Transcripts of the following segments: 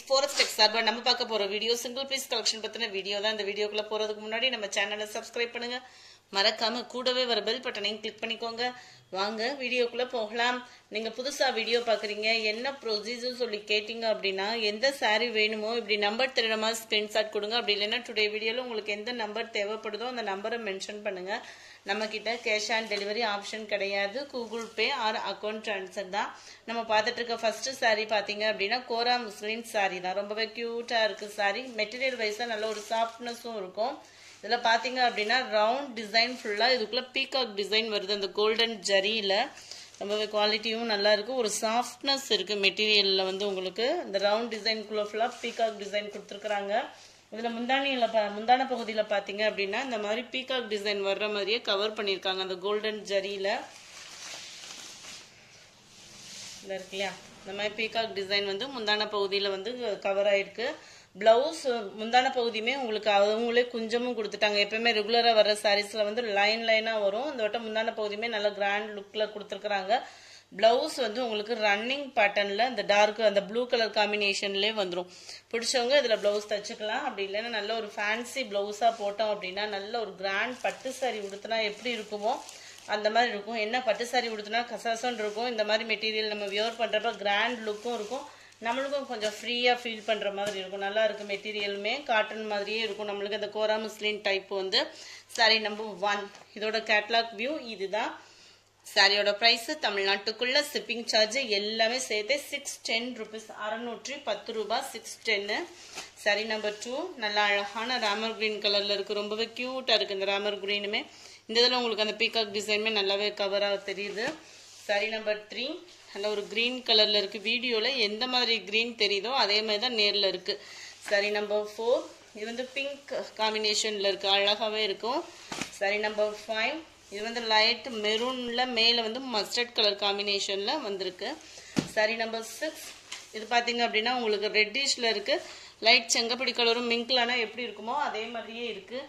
forest tech சார்பா நம்ம பார்க்க போற வீடியோ சிங்கிள் பீஸ் கலெக்ஷன் பத்தின வீடியோ தான் இந்த வீடியோக்குள்ள போறதுக்கு முன்னாடி நம்ம சேனலை சப்ஸ்கிரைப் பண்ணுங்க மறக்காம கூடவே வர பெல் பட்டனையும் கிளிக் பண்ணிக்கோங்க வாங்க வீடியோக்குள்ள போகலாம் நீங்க புதுசா வீடியோ பாக்குறீங்க என்ன ப்ரொசீஜர் சொல்லி கேட்டீங்க அப்படின்னா எந்த saree வேணுமோ இப்படி நம்பர் தெரியாம ஸ்கிரீன்ஷாட் கொடுங்க அப்படி இல்லைன்னா டுடே வீடியோல உங்களுக்கு எந்த நம்பர் தேவைப்படுதோ அந்த நம்பரை மென்ஷன் பண்ணுங்க நம்ம கிட்ட கேஷ் ஆன் டெலிவரி ஆப்ஷன் கிடையாது Google Pay or account transfer தான் நம்ம பார்த்துட்டு இருக்க ஃபர்ஸ்ட் saree பாத்தீங்க அப்படின்னா கோரா முஸ்லிம் saree தான் ரொம்பவே கியூட்டா இருக்கு saree மெட்டீரியல் வைஸா நல்ல ஒரு சாஃப்ட்னஸும் இருக்கும் இதுல பாத்தீங்க அப்படின்னா ரவுண்ட் டிசைன் ஃபுல்லா இதுக்குள்ள பீகாக் டிசைன் வருது அந்த கோல்டன் ஜரியில ரொம்பவே குவாலிட்டியும் நல்லா இருக்கு ஒரு சாஃப்ட்னஸ் இருக்கு மெட்டீரியல்ல வந்து உங்களுக்கு இந்த ரவுண்ட் டிசைன்குள்ள ஃபுல்லா பீகாக் டிசைன் கொடுத்துருக்காங்க இதுல முந்தானியில பா- முந்தான பகுதியில பாத்தீங்க அப்படின்னா இந்த மாதிரி பீகாக் டிசைன் வர்ற மாதிரியே கவர் பண்ணிருக்காங்க அந்த கோல்டன் ஜரியில இந்த இருக்கு இல்லையா இந்த மாதிரி பீகாக் டிசைன் வந்து முந்தான பகுதியில் வந்து கவர் ஆயிருக்கு பிளவுஸ் முந்தான பகுதியுமே உங்களுக்கு அவங்களே குஞ்சமும் கொடுத்துட்டாங்க எப்பயுமே ரெகுலராக வர சாரீஸ்ல வந்து லைன் லைனாக வரும் இந்த வட்டம் முந்தான பகுதியுமே நல்ல கிராண்ட் லுக்கில் கொடுத்துருக்குறாங்க பிளவுஸ் வந்து உங்களுக்கு ரன்னிங் பேட்டர்னில் இந்த டார்க் அந்த ப்ளூ கலர் காம்பினேஷன்லேயே வந்துடும் பிடிச்சவங்க இதில் பிளவுஸ் தச்சுக்கலாம் அப்படி இல்லைன்னா நல்ல ஒரு ஃபேன்சி பிளவுஸாக போட்டோம் அப்படின்னா நல்ல ஒரு கிராண்ட் பட்டு saree உடுத்தினா எப்படி இருக்குமோ அந்த மாதிரி இருக்கும் என்ன பட்டு சாரி உடுத்தினா கசகசன்னு இருக்கும் இந்த மாதிரி மெட்டீரியல் நம்ம வியர் பண்றப்ப கிராண்ட் லுக்கும் இருக்கும் நம்மளுக்கும் கொஞ்சம் ஃப்ரீயா ஃபீல் பண்ற மாதிரி இருக்கும் நல்லா இருக்கு மெட்டீரியலுமே காட்டன் மாதிரியே இருக்கும் நம்மளுக்கு அந்த கோரா முஸ்லின் டைப் வந்து சாரி நம்பர் ஒன் இதோட கேட்லாக் வியூ இதுதான் சாரியோட பிரைஸ் தமிழ்நாட்டுக்குள்ள ஷிப்பிங் சார்ஜ் எல்லாமே சேர்த்து சிக்ஸ் டென் ருபீஸ் அறநூற்றி பத்து ரூபாய் சிக்ஸ் டென்னு சாரி நம்பர் டூ நல்ல அழகான ராமர் கிரீன் கலர்ல இருக்கு ரொம்பவே கியூட்டா இருக்கு இந்த ராமர் கிரீனுமே இந்த இதில் உங்களுக்கு அந்த பீகாக் டிசைனுமே நல்லாவே கவராக தெரியுது சாரி நம்பர் த்ரீ நல்ல ஒரு கிரீன் கலர்ல இருக்கு வீடியோல எந்த மாதிரி கிரீன் தெரியுதோ அதே மாதிரி தான் நேர்ல இருக்கு சாரி நம்பர் ஃபோர் இது வந்து பிங்க் காம்பினேஷன்ல இருக்கு அழகாவே இருக்கும் சாரி நம்பர் ஃபைவ் இது வந்து லைட் மெரூன்ல மேல வந்து மஸ்டர்ட் கலர் காம்பினேஷன்ல வந்திருக்கு சாரி நம்பர் சிக்ஸ் இது பாத்தீங்க அப்படின்னா உங்களுக்கு ரெட்டிஷ்ல இருக்கு லைட் செங்கப்படி கலரும் மிங்க்லானா எப்படி இருக்குமோ அதே மாதிரியே இருக்கு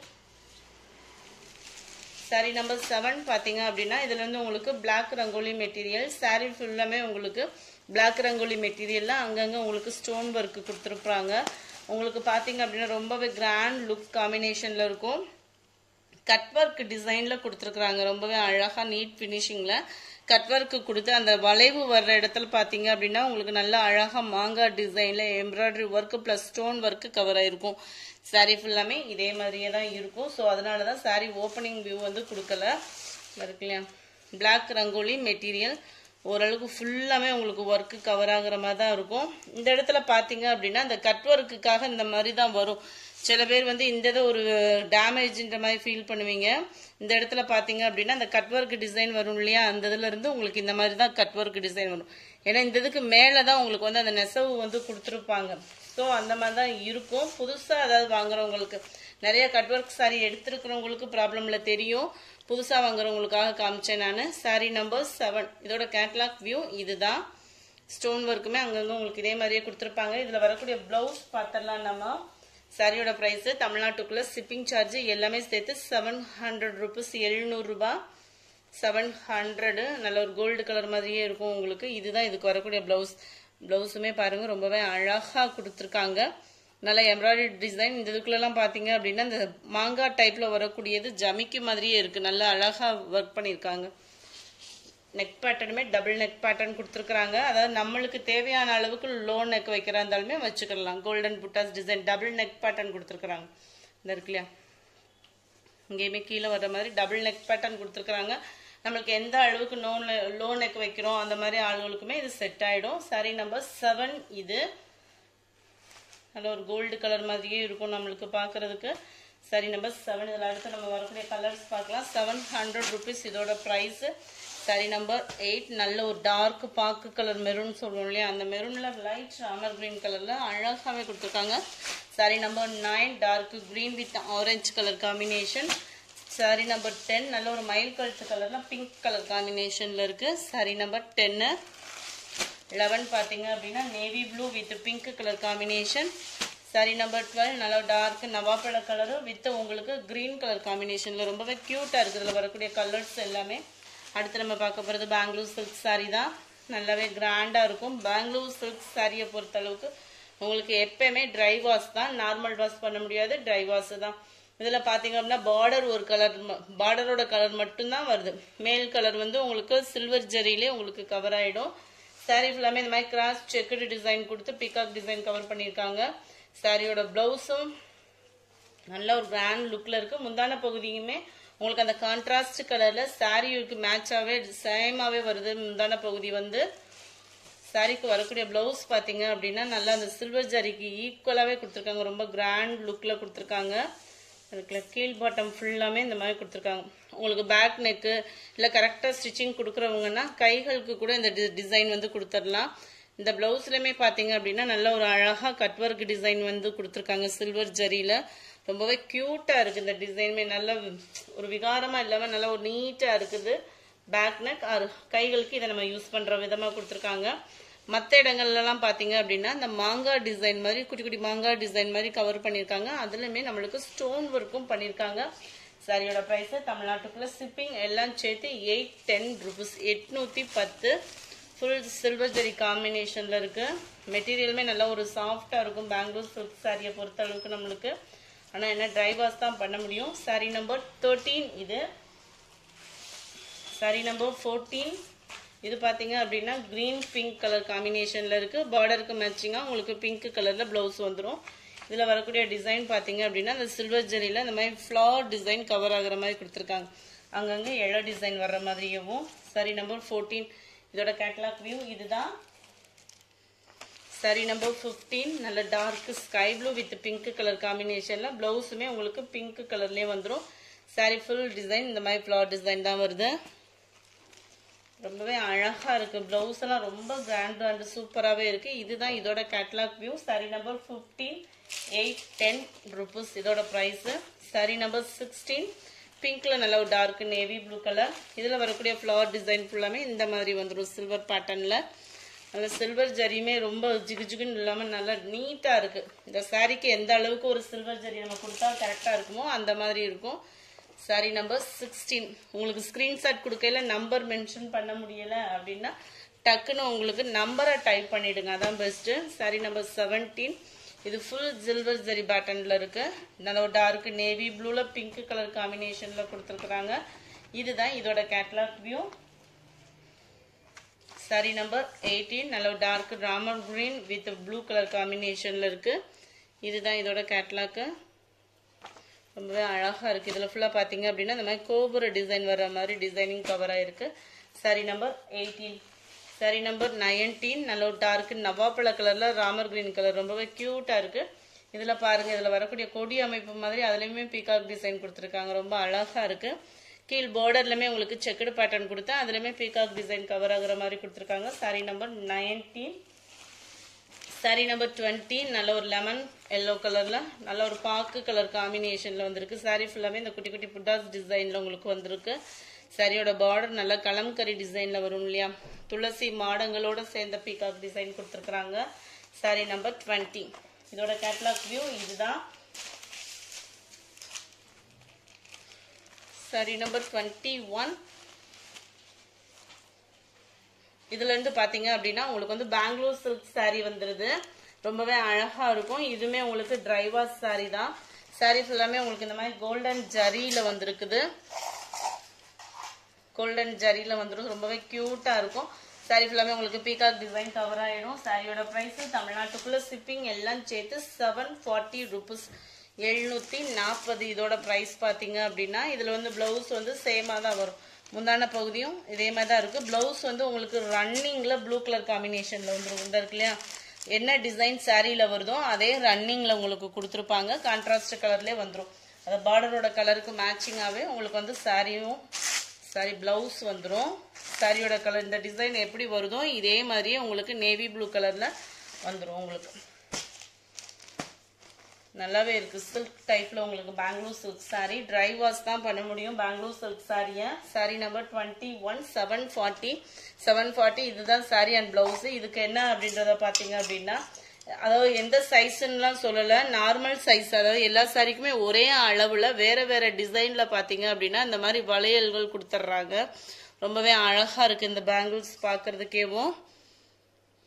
சாரி நம்பர் செவன் பார்த்தீங்க அப்படின்னா இதுல இருந்து உங்களுக்கு பிளாக் ரங்கோலி மெட்டீரியல் சாரி ஃபுல்லாமே உங்களுக்கு பிளாக் ரங்கோலி மெட்டீரியல்ல அங்கங்க உங்களுக்கு ஸ்டோன் ஒர்க் கொடுத்துருப்பாங்க உங்களுக்கு பார்த்தீங்க அப்படின்னா ரொம்பவே கிராண்ட் லுக் காம்பினேஷன்ல இருக்கும் கட் ஒர்க் டிசைன்ல கொடுத்துருக்குறாங்க ரொம்பவே அழகா நீட் ஃபினிஷிங்ல கட் ஒர்க் கொடுத்து அந்த வளைவு வர்ற இடத்துல பாத்தீங்க அப்படின்னா உங்களுக்கு நல்ல அழகா மாங்காய் டிசைன்ல embroidery work plus stone work cover ஆயிருக்கும் சாரி ஃபுல்லாமே இதே மாதிரியே தான் இருக்கும் ஸோ அதனால தான் சாரி ஓப்பனிங் வியூ வந்து கொடுக்கல இருக்கு இல்லையா பிளாக் ரங்கோலி மெட்டீரியல் ஓரளவுக்கு ஃபுல்லாமே உங்களுக்கு ஒர்க்கு கவர் ஆகுற மாதிரி தான் இருக்கும் இந்த இடத்துல பார்த்தீங்க அப்படின்னா இந்த கட் ஒர்க்குக்காக இந்த மாதிரி தான் வரும் சில பேர் வந்து இந்த இதை ஒரு டேமேஜ்ன்ற மாதிரி ஃபீல் பண்ணுவீங்க இந்த இடத்துல பார்த்தீங்க அப்படின்னா அந்த கட் ஒர்க் டிசைன் வரும் இல்லையா அந்த இதுல இருந்து உங்களுக்கு இந்த மாதிரி தான் கட் ஒர்க் டிசைன் வரும் ஏன்னா இந்த இதுக்கு மேலே தான் உங்களுக்கு வந்து அந்த நெசவு வந்து கொடுத்துருப்பாங்க ஸோ அந்த மாதிரி தான் இருக்கும் புதுசாக அதாவது வாங்குறவங்களுக்கு நிறைய கட் ஒர்க் சாரி எடுத்திருக்கிறவங்களுக்கு ப்ராப்ளம்ல தெரியும் புதுசாக வாங்குறவங்களுக்காக காமிச்சேன் நான் சாரி நம்பர் செவன் இதோட கேட்லாக் வியூ இதுதான் ஸ்டோன் ஒர்க்குமே அங்கங்க உங்களுக்கு இதே மாதிரியே கொடுத்துருப்பாங்க இதில் வரக்கூடிய பிளவுஸ் பார்த்தரலாம் நம்ம சாரியோட ப்ரைஸ் தமிழ்நாட்டுக்குள்ள ஷிப்பிங் சார்ஜ் எல்லாமே சேர்த்து செவன் ஹண்ட்ரட் ருபீஸ் எழுநூறுபா செவன் ஹண்ட்ரடு நல்ல ஒரு கோல்டு கலர் மாதிரியே இருக்கும் உங்களுக்கு இதுதான் இதுக்கு வரக்கூடிய பிளவுஸ் பிளவுஸுமே பாருங்க ரொம்பவே அழகா கொடுத்துருக்காங்க நல்ல எம்ப்ராய்டரி டிசைன் இந்த இதுக்குள்ளெல்லாம் பார்த்தீங்க அப்படின்னா இந்த மாங்காய் டைப்ல வரக்கூடியது ஜமிக்கு மாதிரியே இருக்கு நல்ல அழகா ஒர்க் பண்ணியிருக்காங்க நெக் பேட்டர்னுமே டபுள் நெக் பேட்டர்ன் கொடுத்துருக்காங்க அதாவது நம்மளுக்கு தேவையான அளவுக்கு லோ நெக் வைக்கிறா இருந்தாலுமே வச்சுக்கலாம் கோல்டன் புட்டாஸ் டிசைன் டபுள் நெக் பேட்டர்ன் கொடுத்துருக்காங்க இந்த இருக்கு இல்லையா இங்கேயுமே கீழே வர்ற மாதிரி டபுள் நெக் பேட்டர்ன் கொடுத்துருக்காங்க நம்மளுக்கு எந்த அளவுக்கு நோ லோ நெக் வைக்கிறோம் அந்த மாதிரி ஆளுகளுக்குமே இது செட் ஆயிடும் சாரி நம்பர் செவன் இது நல்ல ஒரு கோல்டு கலர் மாதிரியே இருக்கும் நம்மளுக்கு பார்க்கறதுக்கு சரி நம்பர் செவன் இதில் அடுத்து நம்ம வரக்கூடிய கலர்ஸ் பார்க்கலாம் செவன் ஹண்ட்ரட் ருபீஸ் இதோட ப்ரைஸ் சரி நம்பர் எயிட் நல்ல ஒரு டார்க் பாக்கு கலர் மெரூன் சொல்லுவோம் இல்லையா அந்த மெரூன்ல லைட் ராமர் கிரீன் கலர்ல அழகாவே கொடுத்துருக்காங்க sari number nine dark green with orange colour combination sari number ten நல்ல ஒரு மயில் கழுத்து கலர்ல பிங்க் கலர் காம்பினேஷன்ல இருக்கு சாரி நம்பர் டென்னு லெவன் பார்த்தீங்க அப்படின்னா navy blue with pink colour combination sari number twelve நல்லா டார்க் நவாப்பழ கலரு வித் உங்களுக்கு கிரீன் கலர் காம்பினேஷனில் ரொம்பவே க்யூட்டாக இருக்குது இதில் வரக்கூடிய கலர்ஸ் எல்லாமே அடுத்து நம்ம பார்க்க போகிறது பெங்களூர் சில்க் saree தான் நல்லாவே கிராண்டாக இருக்கும் பெங்களூர் சில்க் சாரியை பொறுத்த அளவுக்கு உங்களுக்கு எப்பயுமே ட்ரை வாஷ் தான் நார்மல் வாஷ் பண்ண முடியாது ட்ரை வாஷ் தான் இதில் பார்த்தீங்க அப்படின்னா பார்டர் ஒரு கலர் பார்டரோட கலர் மட்டும்தான் வருது மேல் கலர் வந்து உங்களுக்கு சில்வர் ஜெரியிலே உங்களுக்கு கவர் ஆகிடும் சாரீ ஃபுல்லாமே இந்த மாதிரி கிராஸ் செக்குடு டிசைன் கொடுத்து பிகாக் டிசைன் கவர் பண்ணியிருக்காங்க சாரியோட ப்ளவுஸும் நல்ல ஒரு கிராண்ட் லுக்கில் இருக்குது முந்தான பகுதியுமே உங்களுக்கு அந்த கான்ட்ராஸ்ட் கலரில் சாரிக்கு மேட்சாகவே சேமாகவே வருது முந்தான பகுதி வந்து சாரிக்கு வரக்கூடிய ப்ளவுஸ் பார்த்தீங்க அப்படின்னா நல்லா அந்த சில்வர் ஜரிக்கு ஈக்குவலாகவே கொடுத்துருக்காங்க ரொம்ப கிராண்ட் லுக்கில் கொடுத்துருக்காங்க அதுக்குள்ள கீழ் பாட்டம் ஃபுல்லாமே இந்த மாதிரி கொடுத்துருக்காங்க உங்களுக்கு பேக் நெக்கு இல்லை கரெக்டாக ஸ்டிச்சிங் கொடுக்குறவங்கன்னா கைகளுக்கு கூட இந்த டிசைன் வந்து கொடுத்துடலாம் இந்த ப்ளவுஸ்லையுமே பார்த்தீங்க அப்படின்னா நல்ல ஒரு அழகாக கட் ஒர்க் டிசைன் வந்து கொடுத்துருக்காங்க சில்வர் ஜரியில் ரொம்பவே க்யூட்டாக இருக்குது இந்த டிசைனுமே நல்ல ஒரு விகாரமாக இல்லாமல் நல்ல ஒரு நீட்டாக இருக்குது பேக் நெக் கைகளுக்கு இதை நம்ம யூஸ் பண்ணுற விதமாக கொடுத்துருக்காங்க மற்ற இடங்கள்லாம் பார்த்தீங்க அப்படின்னா இந்த மாங்காய் டிசைன் மாதிரி குட்டி குட்டி மாங்காய் டிசைன் மாதிரி கவர் பண்ணியிருக்காங்க அதுலையுமே நம்மளுக்கு ஸ்டோன் ஒர்க்கும் பண்ணியிருக்காங்க சாரியோட ப்ரைஸு தமிழ்நாட்டுக்குள்ள ஷிப்பிங் எல்லாம் சேர்த்து எயிட் டென் ருபீஸ் எட்நூற்றி பத்து ஃபுல் சில்வர் ஜெரி காம்பினேஷனில் இருக்குது மெட்டீரியலுமே நல்லா ஒரு சாஃப்டாக இருக்கும் பெங்களூர் சில்க் சாரியை பொறுத்த அளவுக்கு நம்மளுக்கு ஆனால் என்ன ட்ரை வாஷ் தான் பண்ண முடியும் சாரி நம்பர் தேர்ட்டீன் இது சாரி நம்பர் ஃபோர்டீன் இது பார்த்தீங்க அப்படின்னா க்ரீன் பிங்க் கலர் காம்பினேஷனில் இருக்குது பார்டருக்கு மேட்சிங்காக உங்களுக்கு பிங்க் கலரில் ப்ளவுஸ் வந்துடும் இதில் வரக்கூடிய டிசைன் பார்த்தீங்க அப்படின்னா அந்த சில்வர் ஜெரியில் இந்த மாதிரி ஃப்ளவர் டிசைன் கவர் ஆகுற மாதிரி கொடுத்துருக்காங்க அங்கங்கே எல்லோ டிசைன் வர்ற மாதிரியும் சாரி நம்பர் ஃபோர்டீன் இதோட கேட்லாக் வியூ இதுதான் சாரி நம்பர் ஃபிஃப்டீன் நல்ல dark sky blue with pink colour காம்பினேஷனில் ப்ளவுஸுமே உங்களுக்கு பிங்க் கலர்லேயே வந்துடும் சாரி ஃபுல் டிசைன் இந்த மாதிரி ஃப்ளவர் டிசைன் தான் வருது ரொம்பவே அழகாக இருக்குது ப்ளவுஸ் எல்லாம் ரொம்ப கிராண்ட் அண்ட் சூப்பராகவே இருக்குது இதுதான் இதோட catalogue view sari number fifteen eight ten rupees இதோட ப்ரைஸு சாரி நம்பர் சிக்ஸ்டீன் பிங்க்ல நல்ல ஒரு டார்க் நேவி ப்ளூ கலர் இதில் வரக்கூடிய ஃப்ளவர் டிசைன் ஃபுல்லாமே இந்த மாதிரி வந்துடும் சில்வர் பேட்டர்னில் நல்ல சில்வர் ஜரியுமே ரொம்ப ஜிகு ஜிகுன்னு இல்லாமல் நல்லா நீட்டாக இருக்குது இந்த சாரீக்கு எந்த அளவுக்கு ஒரு சில்வர் ஜரி நம்ம கொடுத்தா கரெக்டாக இருக்குமோ அந்த மாதிரி இருக்கும் சாரி நம்பர் சிக்ஸ்டீன் உங்களுக்கு ஸ்க்ரீன்ஷாட் கொடுக்கையில நம்பர் மென்ஷன் பண்ண முடியலை அப்படின்னா டக்குன்னு உங்களுக்கு நம்பரை டைப் பண்ணிடுங்க அதான் பெஸ்ட்டு சாரி நம்பர் செவன்டீன் இது ஃபுல் சில்வர் ஜரி பேட்டர்னில் இருக்கு நல்ல ஒரு டார்க் நேவி ப்ளூவில் பிங்க் கலர் காம்பினேஷனில் கொடுத்துருக்குறாங்க இதுதான் இதோட catalogue view sari number eighteen நல்ல ஒரு dark Ramar green with blue colour காம்பினேஷனில் இருக்கு இதுதான் இதோட கேட்லாக்கு ரொம்பவே அழகாக இருக்குது இதில் ஃபுல்லாக பார்த்தீங்க அப்படின்னா இந்த மாதிரி கோபுர டிசைன் வர மாதிரி டிசைனிங் கவராக இருக்குது sari number eighteen sari number nineteen நல்ல ஒரு டார்க்கு நவாப்பழ கலரில் ராமர் கிரீன் கலர் ரொம்பவே க்யூட்டாக இருக்குது இதில் பாருங்கள் இதில் வரக்கூடிய கொடி அமைப்பு மாதிரி அதுலேயுமே பீகாக் டிசைன் கொடுத்துருக்காங்க ரொம்ப அழகாக இருக்குது கீழ் பார்டர்லையுமே உங்களுக்கு செக்குடு பேட்டர்ன் கொடுத்தா அதுலேயுமே பீகாக் டிசைன் கவர் ஆகுற மாதிரி கொடுத்துருக்காங்க sari number nineteen sari number twenty நல்ல ஒரு லெமன் எல்லோ கலரில் நல்ல ஒரு பாக்கு கலர் காம்பினேஷனில் வந்திருக்கு சாரி ஃபுல்லாகவே இந்த குட்டி குட்டி புட்டாஸ் டிசைனில் உங்களுக்கு வந்திருக்கு சாரியோட பார்டர் நல்ல கலம்கரி டிசைனில் வரும் இல்லையா துளசி மாடங்களோட சேர்ந்த பீகாக் டிசைன் கொடுத்துருக்குறாங்க சாரி நம்பர் டுவெண்ட்டி இதோட கேட்லாக் வியூ இதுதான் சாரி நம்பர் டுவெண்ட்டி ஒன் இதுல இருந்து பாத்தீங்க அப்படின்னா உங்களுக்கு வந்து பெங்களூர் சில்க் saree வந்துருது ரொம்பவே அழகா இருக்கும் இதுவுமே உங்களுக்கு ட்ரை வாஷ் saree தான் saree ஃபுல்லாமே உங்களுக்கு இந்த மாதிரி கோல்டன் ஜரியில வந்திருக்குது கோல்டன் ஜரியில வந்துடும் ரொம்பவே கியூட்டா இருக்கும் saree ஃபுல்லாமே உங்களுக்கு பீகாக் டிசைன் கவர் ஆயிடும் சாரியோட பிரைஸ் தமிழ்நாட்டுக்குள்ள ஷிப்பிங் எல்லாம் சேர்த்து செவன் ஃபார்ட்டி ருபீஸ் எழுநூத்தி நாற்பது இதோட பிரைஸ் பாத்தீங்க அப்படின்னா இதுல வந்து பிளவுஸ் வந்து சேமா தான் வரும் முந்தான பகுதியும் இதே மாதிரி தான் இருக்கு பிளவுஸ் வந்து உங்களுக்கு ரன்னிங்ல ப்ளூ கலர் காம்பினேஷன்ல வந்துரும் இந்த இருக்கு இல்லையா என்ன டிசைன் சாரியில வருதோ அதே ரன்னிங்ல உங்களுக்கு கொடுத்துருப்பாங்க கான்ட்ராஸ்ட் கலர்லேயே வந்துடும் அந்த பார்டரோட கலருக்கு மேட்சிங்காகவே உங்களுக்கு வந்து சாரியும் சாரி பிளவுஸ் வந்துடும் சாரியோட கலர் இந்த டிசைன் எப்படி வருதோ இதே மாதிரியே உங்களுக்கு நேவி ப்ளூ கலர்ல வந்துடும் உங்களுக்கு நல்லாவே இருக்கு சில்க் டைப்ல உங்களுக்கு Bangalore silk saree dry wash தான் பண்ண முடியும் பெங்களூர் சில்க் சாரியை sari number twenty one seven forty seven forty இதுதான் சாரி அண்ட் பிளவுஸ் இதுக்கு என்ன அப்படின்றத பார்த்தீங்க அப்படின்னா அதாவது எந்த சைஸ்லாம் சொல்லலை நார்மல் சைஸ் அதாவது எல்லா சாரிக்குமே ஒரே அளவில் வேற வேற டிசைனில் பார்த்தீங்க அப்படின்னா இந்த மாதிரி வளையல்கள் கொடுத்துட்றாங்க ரொம்பவே அழகாக இருக்குது இந்த பேங்கிள்ஸ் பார்க்கறதுக்கேவும்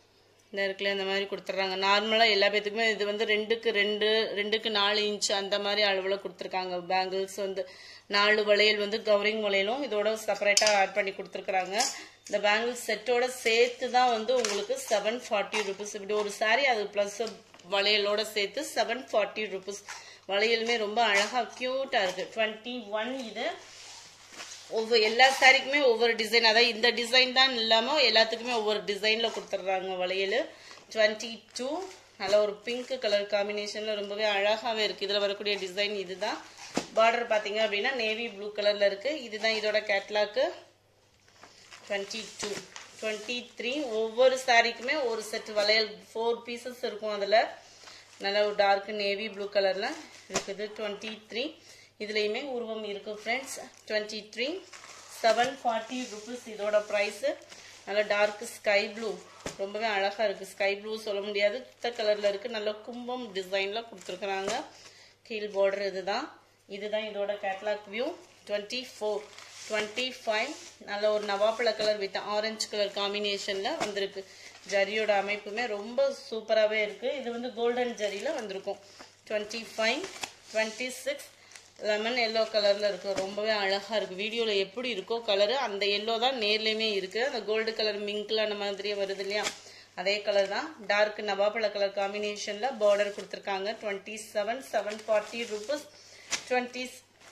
இந்த இருக்குல்ல இந்த மாதிரி கொடுத்துட்றாங்க நார்மலாக எல்லா பேத்துக்குமே இது வந்து ரெண்டுக்கு ரெண்டு ரெண்டுக்கு நாலு இன்ச் அந்த மாதிரி அளவில் கொடுத்துருக்காங்க பேங்கிள்ஸ் வந்து நாலு வளையல் வந்து கவரிங் வளையலும் இதோட செப்பரேட்டாக ஆட் பண்ணி கொடுத்துருக்குறாங்க இந்த பேங்கிள்ஸ் செட்டோட சேர்த்து தான் வந்து உங்களுக்கு செவன் ஃபார்ட்டி ருபீஸ் இப்படி ஒரு saree அது ப்ளஸ் வளையலோட சேர்த்து செவன் ஃபார்ட்டி ருபீஸ் வளையலுமே ரொம்ப அழகாக க்யூட்டாக இருக்குது டுவெண்ட்டி ஒன் இது ஒவ்வொரு எல்லா சாரிக்குமே ஒவ்வொரு டிசைன் அதாவது இந்த டிசைன் தான் இல்லாமல் எல்லாத்துக்குமே ஒவ்வொரு டிசைனில் கொடுத்துட்றாங்க வளையல் டுவெண்ட்டி டூ நல்ல ஒரு பிங்க் கலர் காம்பினேஷனில் ரொம்பவே அழகாகவே இருக்குது இதில் வரக்கூடிய டிசைன் இதுதான் பார்டர் பார்த்தீங்க அப்படின்னா நேவி ப்ளூ கலரில் இருக்குது இதுதான் இதோட catalogue twenty two twenty three ஒவ்வொரு சாரிக்குமே ஒரு செட் வளையல் ஃபோர் பீசஸ் இருக்கும் அதில் நல்ல ஒரு டார்க் நேவி ப்ளூ கலரில் இருக்குது டுவெண்ட்டி த்ரீ இதுலேயுமே உருவம் இருக்குது friends twenty three seven forty rupees இதோட ப்ரைஸு நல்ல டார்க் ஸ்கை ப்ளூ ரொம்பவே அழகாக இருக்குது ஸ்கை ப்ளூ சொல்ல முடியாது சுத்த கலரில் இருக்குது நல்ல கும்பம் டிசைனில் கொடுத்துருக்குறாங்க கீழ் பார்டர் இதுதான் இதுதான் இதோட catalogue view twenty four twenty five நல்ல ஒரு நவாப்பழ கலர் வித் ஆரஞ்சு கலர் காம்பினேஷனில் வந்திருக்கு ஜரியோட அமைப்புமே ரொம்ப சூப்பராகவே இருக்குது இது வந்து கோல்டன் ஜரியில் வந்திருக்கும் twenty five twenty six lemon yellow கலரில் இருக்குது ரொம்பவே அழகாக இருக்குது வீடியோவில் எப்படி இருக்கோ கலரு அந்த எல்லோ தான் நேர்லேயுமே இருக்குது அந்த கோல்டு கலர் மிங்க்ல அந்த மாதிரியே வருது இல்லையா அதே கலர் தான் டார்க் நவாப்பழ கலர் காம்பினேஷனில் பார்டர் கொடுத்துருக்காங்க twenty seven seven forty rupees twenty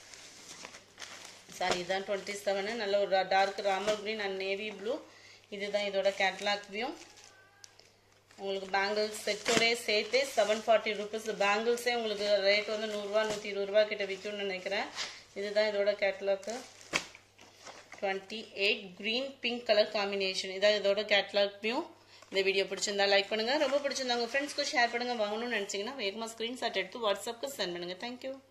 sari இதுதான் டுவெண்ட்டி செவனு நல்ல ஒரு dark Ramar green and navy blue இதுதான் இதோட கேட்லாக் வியூ உங்களுக்கு பேங்கிள்ஸ் செட்டோடய சேர்த்தே செவன் ஃபார்ட்டி ருபீஸ் பேங்கிள்ஸே உங்களுக்கு ரேட் வந்து நூறுரூவா நூற்றி இருபது ரூபா கிட்ட விற்கும்னு நினைக்கிறேன் இதுதான் இதோட catalogue twenty eight green pink colour combination இதான் இதோட கேட்லாக் வியூ இந்த வீடியோ பிடிச்சிருந்தா லைக் பண்ணுங்க ரொம்ப பிடிச்சிருந்தா உங்கள் ஃப்ரெண்ட்ஸ்க்கு ஷேர் பண்ணுங்க வாங்கணும்னு நினச்சிங்கன்னா வேகமாக ஸ்க்ரீன்ஷாட் எடுத்து வாட்ஸ்அப்புக்கு சென்ட் பண்ணுங்க தேங்க்யூ